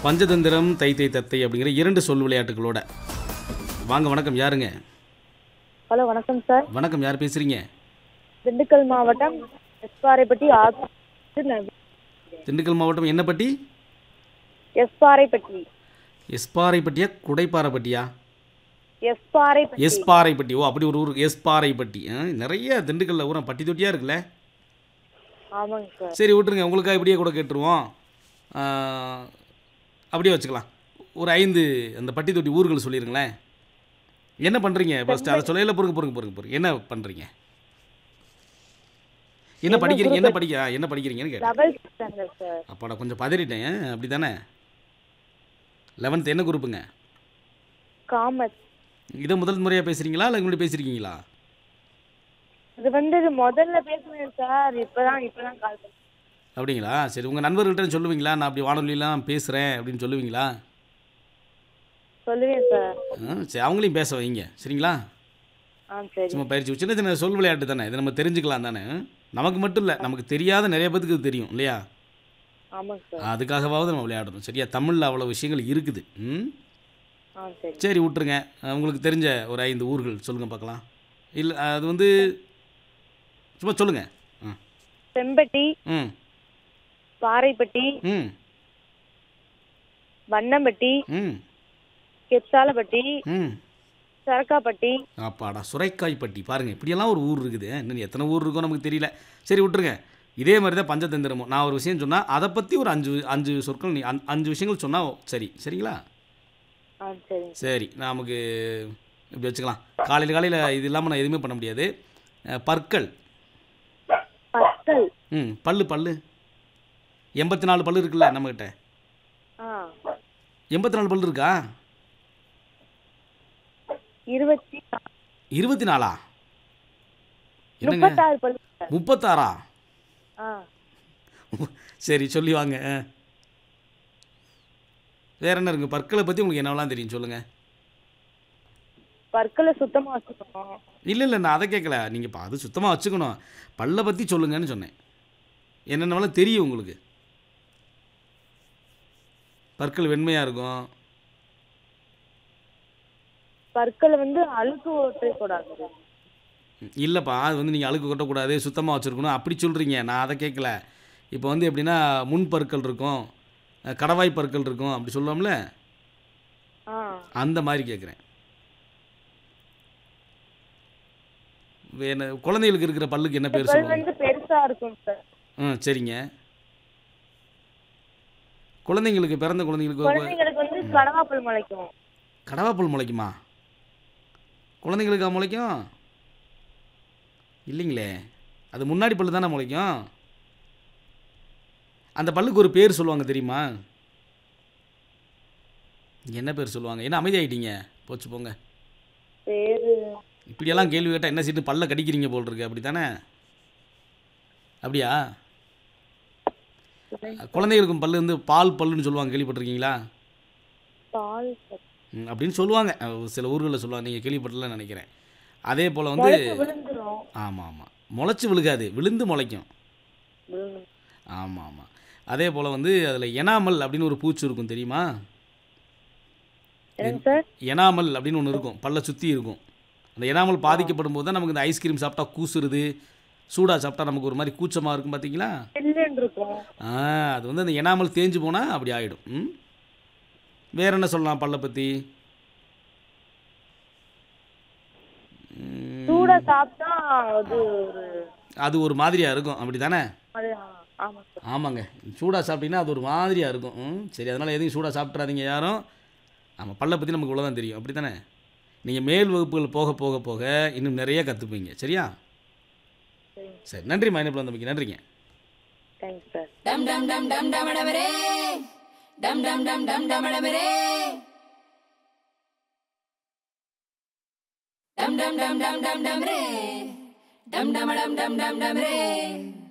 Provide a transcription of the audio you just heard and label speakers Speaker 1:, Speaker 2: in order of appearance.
Speaker 1: பஞ்சதந்திரம் தை தை தத்தை அப்படிங்கிற இரண்டு சொல் விளையாட்டுகளோட வாங்க வணக்கம் யாருங்க
Speaker 2: ஹலோ வணக்கம் சார்
Speaker 1: வணக்கம் யார் பேசுறீங்க
Speaker 2: திண்டுக்கல் மாவட்டம் எஸ்பாறைப்பட்டி ஆ-
Speaker 1: திண்டுக்கல் மாவட்டம் என்னப்பட்டி
Speaker 2: எஸ்பாறைப்பட்டி
Speaker 1: எஸ்பாறைப்பட்டியா குடைப்பாறைப்பட்டியா
Speaker 2: எஸ்பாறைப்பட்டி
Speaker 1: எஸ்பாறைப்பட்டி ஓ அப்படி ஒரு ஊர் எஸ்பாறைப்பட்டி ஆ, நிறைய திண்டுக்கல்ல ஊரம் பட்டி தொட்டியாக இருக்குல்ல
Speaker 2: ஆமாங்க சார்
Speaker 1: சரி விட்டுருங்க உங்களுக்காக இப்படியே கூட கேட்டுருவோம் ஆ, அப்படியே வச்சுக்கலாம் ஒரு ஐந்து அந்த பட்டி தொட்டி ஊர்கள் சொல்லிடுங்களேன் என்ன பண்ணுறீங்க ஃபஸ்ட்டு அதை சொல்லையில பொறுங்க பொறுங்க பொறுங்க பொறுங்க என்ன பண்ணுறீங்க என்ன படிக்கிறீங்க என்ன படிக்க ஆ, என்ன படிக்கிறீங்கன்னு கேட்டேன்
Speaker 2: லெவல்த் ஸ்டாண்டர்ட் சார்
Speaker 1: அப்பாடா கொஞ்சம் பதறிட்டேன் அப்படி தானே லெவன்த் என்ன குரூப்புங்க
Speaker 2: காமர்ஸ்
Speaker 1: இதை முதல் முறையாக பேசுகிறீங்களா இல்லை முன்னாடி பேசியிருக்கீங்களா
Speaker 2: இது வந்து இது முதல்ல பேசுனேன் சார் இப்பதான் இப்பதான் கால் பண்ணேன்
Speaker 1: அப்படிங்களா சரி உங்கள் நண்பர்கள்ட்ட சொல்லுவீங்களா நான் அப்படி வானொலியெலாம் பேசுகிறேன் அப்படின்னு சொல்லுவீங்களா
Speaker 2: சொல்லுவேன் சார்
Speaker 1: ஆ, சரி அவங்களையும் பேச வைங்க சரிங்களா
Speaker 2: ஆ சரி
Speaker 1: சும்மா பயிற்சி சின்ன சின்ன சொல் விளையாட்டு தானே இதை நம்ம தெரிஞ்சுக்கலாம் தானே நமக்கு மட்டும் இல்லை நமக்கு தெரியாத நிறைய பேத்துக்கு இது தெரியும் இல்லையா
Speaker 2: ஆமாங்க சார்
Speaker 1: அதுக்காகவாவது நம்ம விளையாடணும் சரியா தமிழில் அவ்வளோ விஷயங்கள் இருக்குது ம்
Speaker 2: ஆ சரி
Speaker 1: சரி விட்டுருங்க அஹ் உங்களுக்கு தெரிஞ்ச ஒரு ஐந்து ஊர்கள் சொல்லுங்கள் பார்க்கலாம் இல்லை அது வந்து சும்மா சொல்லுங்கள் ம்
Speaker 2: செம்பட்டி
Speaker 1: ம்
Speaker 2: பாறைப்பட்டி
Speaker 1: ம்
Speaker 2: வண்ணம்பட்டி
Speaker 1: ம்
Speaker 2: கெச்சாலப்பட்டி
Speaker 1: ம்
Speaker 2: சரக்காப்பட்டி
Speaker 1: அப்பாடா சுரைக்காய்ப்பட்டி பாருங்கள் இப்படியெல்லாம் ஒரு ஊர் இருக்குது இன்னும் எத்தனை ஊர் இருக்கோ நமக்கு தெரியல சரி விட்டுருங்க இதே மாதிரி தான் பஞ்சதந்திரமும் நான் ஒரு விஷயம் சொன்னால் அதை பற்றி ஒரு அஞ்சு அஞ்சு சொற்கள் நீ அஞ்- அஞ்சு விஷயங்கள் சொன்னால் சரி சரிங்களா
Speaker 2: ஆ சரி
Speaker 1: சரி நமக்கு இப்படி வச்சுக்கலாம் காலையில் காலையில் இது இல்லாமல் நான் எதுவுமே பண்ண முடியாது அஹ், பற்கள்
Speaker 2: பத்தல்
Speaker 1: ம் பல்லு பல்லு எண்பத்தி நாலு பல்லு இருக்குல்ல நம்மக்கிட்ட
Speaker 2: ஆ
Speaker 1: எண்பத்தி நாலு பல்லு இருக்கா
Speaker 2: இருபத்தி
Speaker 1: இருபத்தி நாலா என்னங்க
Speaker 2: முப்பத்தாறு பல்லு சார்.
Speaker 1: முப்பத்தாறா
Speaker 2: ஆ
Speaker 1: சரி சொல்லி வாங்க ஆ. வேற என்ன இருக்கு பற்களை பற்றி உங்களுக்கு என்னவெல்லாம் தெரியும் சொல்லுங்கள்
Speaker 2: பற்களை சுத்தமா வச்சுக்கணும்
Speaker 1: இல்லை இல்லை நான் அதை கேட்கல நீங்கள் இப்போ அது சுத்தமாக வச்சுக்கணும் பல்லை பற்றி சொல்லுங்கன்னு சொன்னேன் என்னென்னவெல்லாம் தெரியும் உங்களுக்கு பற்கள் வெண்மையாக இருக்கும்
Speaker 2: பற்களை வந்து அழுக்கு ஓட்டக்கூடாது
Speaker 1: இல்லைப்பா அது வந்து நீங்கள் அழுக்கு கொட்டக்கூடாது சுத்தமாக வச்சுருக்கணும் அப்படி சொல்கிறீங்க நான் அதை கேட்கல இப்போ வந்து எப்படின்னா முன் பற்கள் இருக்கும் அஹ் கடவாய் பற்கள் இருக்கும் அப்படி சொல்லுவோம்ல
Speaker 2: ஆ
Speaker 1: அந்த மாதிரி கேட்குறேன் வேண குழந்தைகளுக்கு இருக்கிற பல்லுக்கு என்ன பேர்
Speaker 2: பல்
Speaker 1: சொல்லுவாங்க
Speaker 2: வந்து பெருசா இருக்கும் சார்
Speaker 1: ம் சரிங்க குழந்தைங்களுக்கு பிறந்த குழந்தைங்களுக்கு ஒரு-
Speaker 2: குழந்தைங்களுக்கு வந்து கடவாப்பல் முளைக்கும்
Speaker 1: கடவாப்பல் முளைக்குமா குழந்தைங்களுக்கா முளைக்கும் இல்லைங்களே அது முன்னாடி பல்லு தானே முளைக்கும் அந்த பல்லுக்கு ஒரு பேர் சொல்லுவாங்க தெரியுமா என்ன பேர் சொல்லுவாங்க என்ன அமைதியாயிட்டீங்க போச்சு போங்க
Speaker 2: பேரு
Speaker 1: இப்படியெல்லாம் கேள்வி கேட்டால் என்ன சீட்டு பல்ல கடிக்கிறீங்க போல் இருக்கு அப்படி தானே அப்படியா குழந்தைகளுக்கும் பல்லு வந்து பால் பல்லுன்னு சொல்லுவாங்க கேள்விப்பட்டிருக்கீங்களா
Speaker 2: பால்
Speaker 1: ம், அப்படின்னு சொல்லுவாங்க அஹ் சில ஊர்களில் சொல்லுவாங்க நீங்கள் கேள்விப்பட்டலன்னு நினைக்கிறேன் அதே போல் வந்து
Speaker 2: முளைச்சு விழுந்துரும்
Speaker 1: ஆமாம் ஆமாம் முளைச்சி விழுகாது விழுந்து முளைக்கும்
Speaker 2: விழுந்துரும்.
Speaker 1: ஆமாம் ஆமாம் அதே போல் வந்து அதில் எனாமல் அப்படின்னு ஒரு பூச்சி இருக்கும் தெரியுமா
Speaker 2: என்னங்க சார்
Speaker 1: எனாமல் அப்படின்னு ஒன்று இருக்கும் பல்ல சுற்றி இருக்கும் அந்த எனாமல் பாதிக்கப்படும் போது தான் நமக்கு இந்த ஐஸ்கிரீம் சாப்பிட்டா கூசுறது சூடாக சாப்பிட்டா நமக்கு ஒரு மாதிரி கூச்சமாக இருக்கும் பார்த்தீங்களா
Speaker 2: சில்லுன்னு இருக்கும்
Speaker 1: ஆ அது வந்து அந்த எனாமல் தேஞ்சு போனால் அப்படி ஆகிடும் ம் வேற என்ன சொல்லலாம் பல்லை பற்றி
Speaker 2: சூடா சாப்பிட்டா அது ஒரு
Speaker 1: அது ஒரு மாதிரியாக இருக்கும் அப்படி தானே
Speaker 2: அது ஆமா சார்
Speaker 1: ஆமாங்க சூடாக சாப்பிட்டீங்கன்னா அது ஒரு மாதிரியாக இருக்கும் ம் சரி அதனால் எதையும் சூடாக சாப்பிட்றாதீங்க யாரும் ஆமாம் பல்லை பற்றி நமக்கு இவ்வளோ தான் தெரியும் அப்படி தானே நீங்கள் மேல் வகுப்புகள் போக போக போக இன்னும் நிறைய கற்றுப்பீங்க சரியா சரி நன்றி மைனப்பில் வந்தமைக்கு நன்றிங்க
Speaker 2: thanks sir
Speaker 3: dum dum dum dum dum dum dum dum dum dum dum dum dum dum dum dum dum dum re dum dum dum dum dum dum re